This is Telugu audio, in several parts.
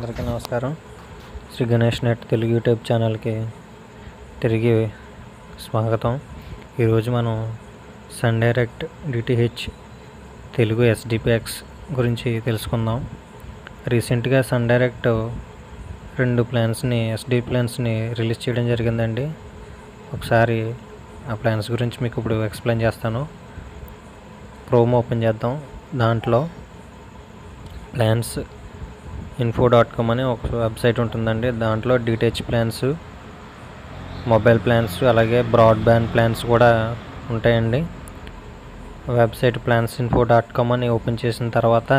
అందరికీ నమస్కారం శ్రీ గణేష్ నెట్ తెలుగు యూట్యూబ్ ఛానల్కి తిరిగి స్వాగతం ఈరోజు మనం Sun Direct DTH Telugu SDPX గురించి తెలుసుకుందాం రీసెంట్గా సన్ డైరెక్ట్ రెండు ప్లాన్స్ని ఎస్డి ప్లాన్స్ని రిలీజ్ చేయడం జరిగిందండి ఒకసారి ఆ ప్లాన్స్ గురించి మీకు ఇప్పుడు ఎక్స్ప్లెయిన్ చేస్తాను క్రోమ్ ఓపెన్ చేద్దాం దాంట్లో ప్లాన్స్ ఇన్ఫో డాట్ కామ్ అని ఒక వెబ్సైట్ ఉంటుందండి దాంట్లో డిటిహెచ్ ప్లాన్స్ మొబైల్ ప్లాన్స్ అలాగే బ్రాడ్బ్యాండ్ ప్లాన్స్ కూడా ఉంటాయండి website plans info dot com అని ఓపెన్ చేసిన తర్వాత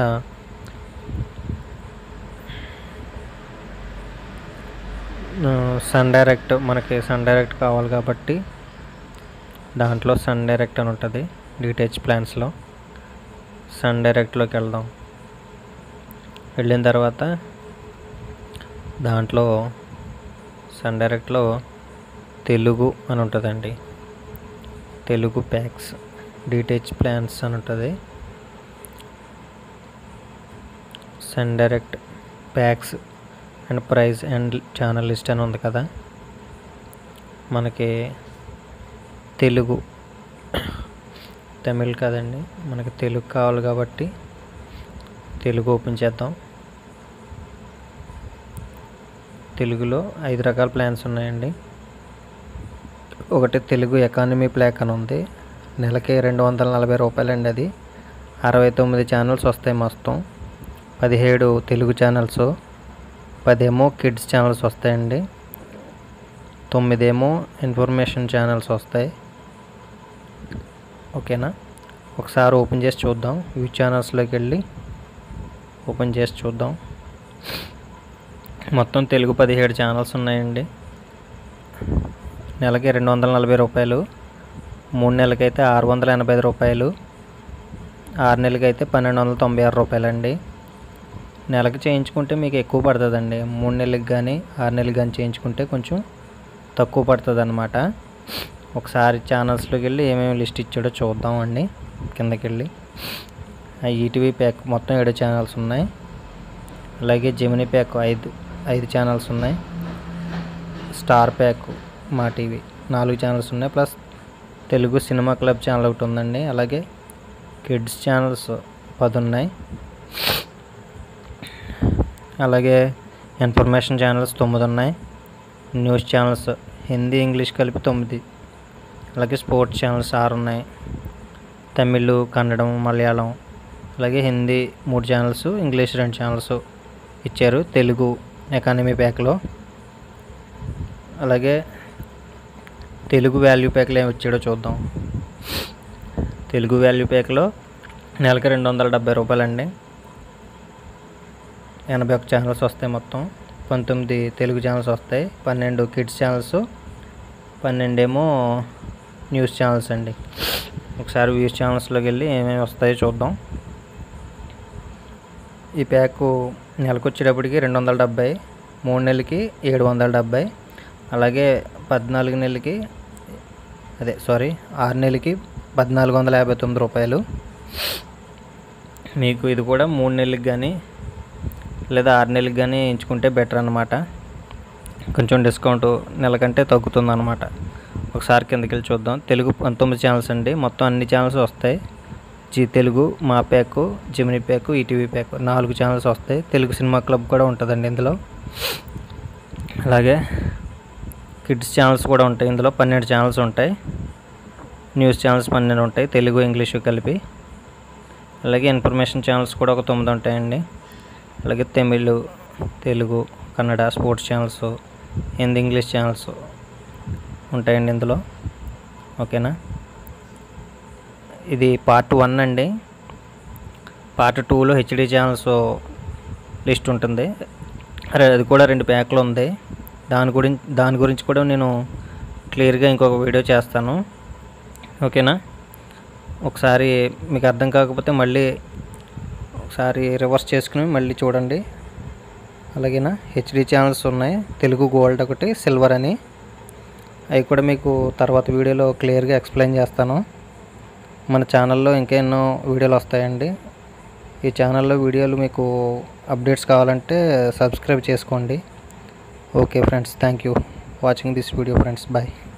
సన్ డైరెక్ట్ మనకి సన్ డైరెక్ట్ కావాలి కాబట్టి దాంట్లో సన్ డైరెక్ట్ అని ఉంటుంది డిటిహెచ్ ప్లాన్స్లో సన్ డైరెక్ట్లోకి వెళ్దాం వెళ్ళిన తర్వాత దాంట్లో సన్ డైరెక్ట్లో తెలుగు అని ఉంటుందండి తెలుగు ప్యాక్స్ డిటిహెచ్ ప్లాన్స్ అని ఉంటుంది Sun Direct packs and price and channel list అని ఉంది కదా మనకి తెలుగు తమిళ్ కాదండి మనకి తెలుగు కావాలి కాబట్టి తెలుగు ఓపెన్ చేద్దాం తెలుగులో ఐదు రకాల ప్లాన్స్ ఉన్నాయండి ఒకటి తెలుగు ఎకానమీ ప్లాక్ అని ఉంది నెలకి రెండు వందల నలభై రూపాయలండి అది అరవై తొమ్మిది ఛానల్స్ వస్తాయి మొత్తం పదిహేడు తెలుగు ఛానల్స్ పదేమో కిడ్స్ ఛానల్స్ వస్తాయండి తొమ్మిదేమో ఇన్ఫర్మేషన్ ఛానల్స్ వస్తాయి ఓకేనా ఒకసారి ఓపెన్ చేసి చూద్దాం వ్యూ ఛానల్స్లోకి వెళ్ళి ఓపెన్ చేసి చూద్దాం మొత్తం తెలుగు పదిహేడు ఛానల్స్ ఉన్నాయండి నెలకి రెండు వందల నలభై రూపాయలు మూడు నెలలకైతే ఆరు వందల ఎనభై ఐదు రూపాయలు ఆరు నెలలకైతే పన్నెండు వందల తొంభై ఆరు రూపాయలండి నెలకి చేయించుకుంటే మీకు ఎక్కువ పడుతుందండి మూడు నెలలకి కానీ ఆరు నెలలకి కానీ చేయించుకుంటే కొంచెం తక్కువ పడుతుంది అనమాట ఒకసారి ఛానల్స్లోకి వెళ్ళి ఏమేమి లిస్ట్ ఇచ్చాడో చూద్దామండి కిందకి వెళ్ళి ఈటీవీ ప్యాక్ మొత్తం ఏడు ఛానల్స్ ఉన్నాయి అలాగే జెమినీ ప్యాక్ ఐదు ఐదు ఛానల్స్ ఉన్నాయి స్టార్ ప్యాక్ మా టీవీ నాలుగు ఛానల్స్ ఉన్నాయి plus Telugu cinema club channel ఒకటి ఉందండి అలాగే కిడ్స్ ఛానల్స్ పది ఉన్నాయి అలాగే ఇన్ఫర్మేషన్ ఛానల్స్ తొమ్మిది ఉన్నాయి న్యూస్ ఛానల్స్ హిందీ ఇంగ్లీష్ కలిపి తొమ్మిది అలాగే స్పోర్ట్స్ ఛానల్స్ ఆరు ఉన్నాయి తమిళ్ కన్నడం మలయాళం అలాగే హిందీ మూడు ఛానల్స్ ఇంగ్లీష్ రెండు ఛానల్స్ ఇచ్చారు తెలుగు ఎకానమీ ప్యాక్లో అలాగే తెలుగు వాల్యూ ప్యాక్లో ఏమి ఇచ్చాడో చూద్దాం తెలుగు వాల్యూ ప్యాక్లో నెలకి రెండు వందల డెబ్బై రూపాయలండి ఎనభై ఒక ఛానల్స్ వస్తాయి మొత్తం పంతొమ్మిది తెలుగు ఛానల్స్ వస్తాయి పన్నెండు కిడ్స్ ఛానల్స్ పన్నెండేమో న్యూస్ ఛానల్స్ అండి ఒకసారి వ్యూస్ ఛానల్స్లోకి వెళ్ళి ఏమేమి వస్తాయో చూద్దాం ఈ ప్యాక్ నెలకు వచ్చేటప్పటికి రెండు వందల డెబ్బై మూడు నెలలకి ఏడు వందల డెబ్బై అలాగే పద్నాలుగు నెలలకి అదే సారీ ఆరు నెలలకి పద్నాలుగు వందల యాభై తొమ్మిది రూపాయలు మీకు ఇది కూడా మూడు నెలలకి కానీ లేదా ఆరు నెలలకి కానీ ఎంచుకుంటే బెటర్ అనమాట కొంచెం డిస్కౌంట్ నెలకంటే తగ్గుతుంది అనమాట ఒకసారి కిందకి వెళ్ళి చూద్దాం తెలుగు పంతొమ్మిది ఛానల్స్ అండి మొత్తం అన్ని ఛానల్స్ వస్తాయి Zee Telugu Maa pack Gemini pack ETV pack నాలుగు ఛానల్స్ వస్తాయి తెలుగు సినిమా క్లబ్ కూడా ఉంటుందండి ఇందులో అలాగే కిడ్స్ ఛానల్స్ కూడా ఉంటాయి ఇందులో పన్నెండు ఛానల్స్ ఉంటాయి న్యూస్ ఛానల్స్ పన్నెండు ఉంటాయి తెలుగు ఇంగ్లీషు కలిపి అలాగే ఇన్ఫర్మేషన్ ఛానల్స్ కూడా ఒక తొమ్మిది ఉంటాయండి అలాగే Tamil Telugu Kannada sports channels Hindi English channels ఉంటాయండి ఇందులో ఓకేనా ఇది పార్ట్ వన్ అండి పార్ట్ టూలో హెచ్డి ఛానల్స్ లిస్ట్ ఉంటుంది అరే అది కూడా రెండు ప్యాక్లు ఉంది దాని గురించి దాని గురించి కూడా నేను క్లియర్గా ఇంకొక వీడియో చేస్తాను ఓకేనా ఒకసారి మీకు అర్థం కాకపోతే మళ్ళీ ఒకసారి రివర్స్ చేసుకుని మళ్ళీ చూడండి అలాగేనా హెచ్డి ఛానల్స్ ఉన్నాయి తెలుగు గోల్డ్ ఒకటి సిల్వర్ అని అవి కూడా మీకు తర్వాత వీడియోలో క్లియర్గా ఎక్స్ప్లెయిన్ చేస్తాను మన ఛానల్లో ఇంకా ఎన్నో వీడియోలు వస్తాయండి ఈ ఛానల్లో వీడియోలు మీకు అప్డేట్స్ కావాలంటే సబ్స్క్రైబ్ చేసుకోండి okay friends thank you watching this video friends bye